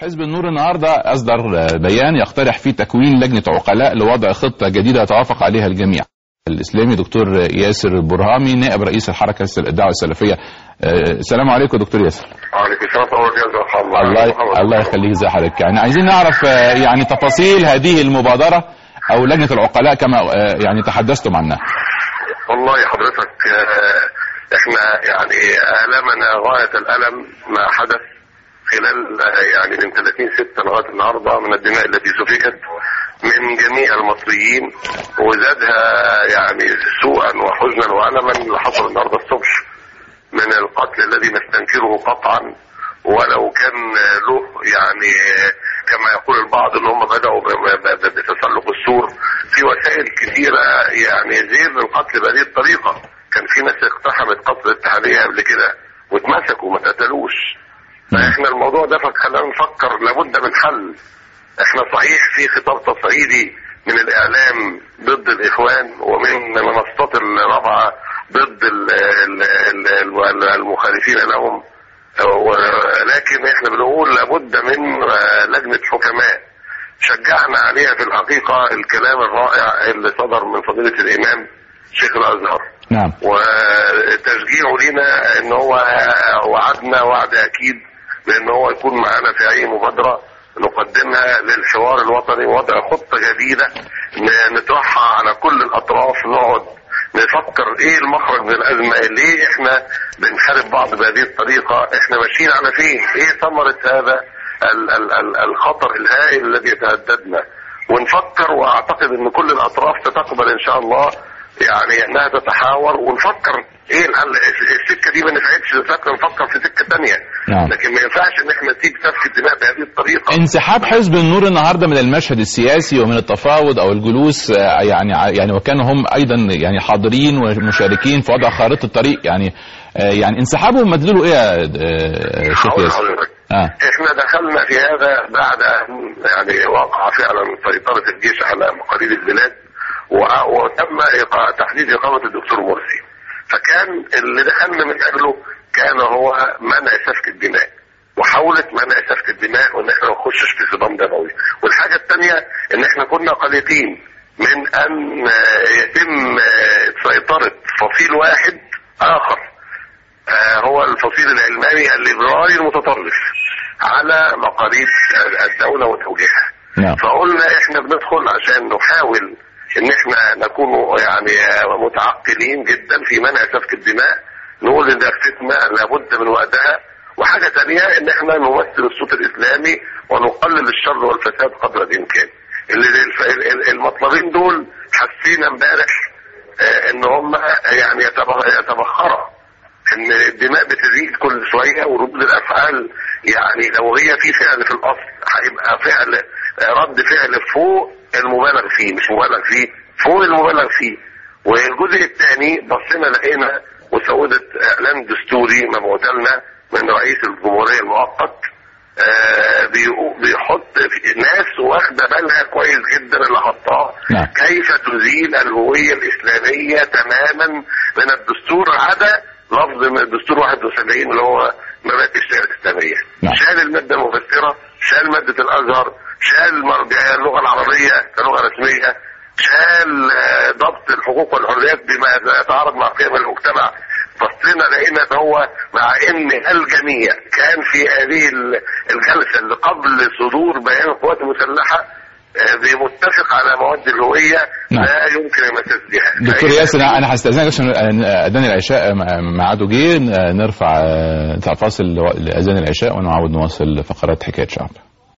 حزب النور النهارده اصدر بيان يقترح فيه تكوين لجنه عقلاء لوضع خطه جديده يتوافق عليها الجميع. الاسلامي دكتور ياسر برهامي نائب رئيس الحركه الدعوه السلفيه. السلام عليكم دكتور ياسر. وعليكم السلام ورحمه الله الله الله يخليك ازي حضرتك يعني عايزين نعرف يعني تفاصيل هذه المبادره او لجنه العقلاء كما يعني تحدثتم عنها. والله حضرتك احنا يعني المنا غايه الالم ما حدث خلال يعني من 30 6 لغايه النهارده من الدماء التي سفكت من جميع المصريين وزادها يعني سوءا وحزنا والما اللي حصل النهارده الصبح من القتل الذي نستنكره قطعا ولو كان له يعني كما يقول البعض ان هم بداوا بتسلق السور في وسائل كثيره يعني غير القتل بهذه الطريقه كان في ناس اقتحمت قصر الاتحاديه قبل كده واتمسكوا ما اتقتلوش فاحنا الموضوع ده خلانا نفكر لابد من حل احنا صحيح في خطاب تصعيدي من الاعلام ضد الاخوان ومن منصات الرابعه ضد المخالفين لهم ولكن احنا بنقول لابد من لجنه حكماء شجعنا عليها في الحقيقه الكلام الرائع اللي صدر من فضيله الامام شيخ الازهر نعم وتشجيعه لينا ان هو وعدنا وعد اكيد بان هو يكون معانا في اي مبادره نقدمها للحوار الوطني وضع خطه جديده نطرحها على كل الاطراف نقعد نفكر ايه المخرج من الازمه ليه احنا بنحارب بعض بهذه الطريقه احنا ماشيين على فين ايه ثمره هذا ال ال ال الخطر الهائل الذي يتهددنا ونفكر واعتقد ان كل الاطراف ستقبل ان شاء الله يعني انها تتحاور ونفكر ايه الحل السكه دي ما نفعتش نفكر في سكه ثانيه نعم. لكن ما ينفعش ان احنا نسيب سفك الدماء بهذه الطريقه انسحاب حزب النور النهارده من المشهد السياسي ومن التفاوض او الجلوس يعني يعني وكانوا هم ايضا يعني حاضرين ومشاركين في وضع خارطه الطريق يعني يعني انسحابهم مدلوله ايه يا شيخ ياسر؟ آه. احنا دخلنا في هذا بعد يعني وقع فعلا سيطره الجيش على مقاليد البلاد وتم تحديد اقامه الدكتور مرسي فكان اللي دخلنا من اجله كان هو منع سفك الدماء محاولة منع سفك الدماء وان احنا ما نخشش في صدام دموي والحاجة الثانية ان احنا كنا قلقين من ان يتم سيطرة فصيل واحد اخر هو الفصيل العلماني الليبرالي المتطرف على مقاليد الدولة وتوجيهها نعم. فقلنا احنا بندخل عشان نحاول ان احنا نكون يعني متعقلين جدا في منع سفك الدماء نقول ان فتنه لابد من وقتها وحاجه ثانيه ان احنا نمثل الصوت الاسلامي ونقلل الشر والفساد قدر الامكان المطلبين دول حسينا امبارح ان هم يعني يتبخروا ان الدماء بتزيد كل شويه وردود الافعال يعني لو هي في فعل في الاصل هيبقى فعل رد فعل فوق المبالغ فيه مش مبالغ فيه فوق المبالغ فيه والجزء الثاني بصينا لقينا مسودة اعلان دستوري مبعوث لنا من رئيس الجمهورية المؤقت آه بيحط ناس واخدة بالها كويس جدا اللي حطاه نعم. كيف تزيل الهوية الإسلامية تماما من الدستور عدا لفظ من الدستور 71 اللي هو مبادئ الشريعة الإسلامية نعم. شال المادة المفسرة شال مادة الأزهر شال اللغة العربية كلغة رسمية شال ضبط الحقوق والحريات بما يتعارض مع قيم المجتمع بصينا لقينا ان هو مع ان الجميع كان في هذه الجلسه اللي قبل صدور بيان القوات المسلحه بمتفق على مواد الهويه نعم. لا يمكن المساس بها دكتور ياسر انا هستاذنك عشان اذان العشاء ميعاده جه نرفع فاصل لاذان العشاء ونعود نواصل فقرات حكايه شعب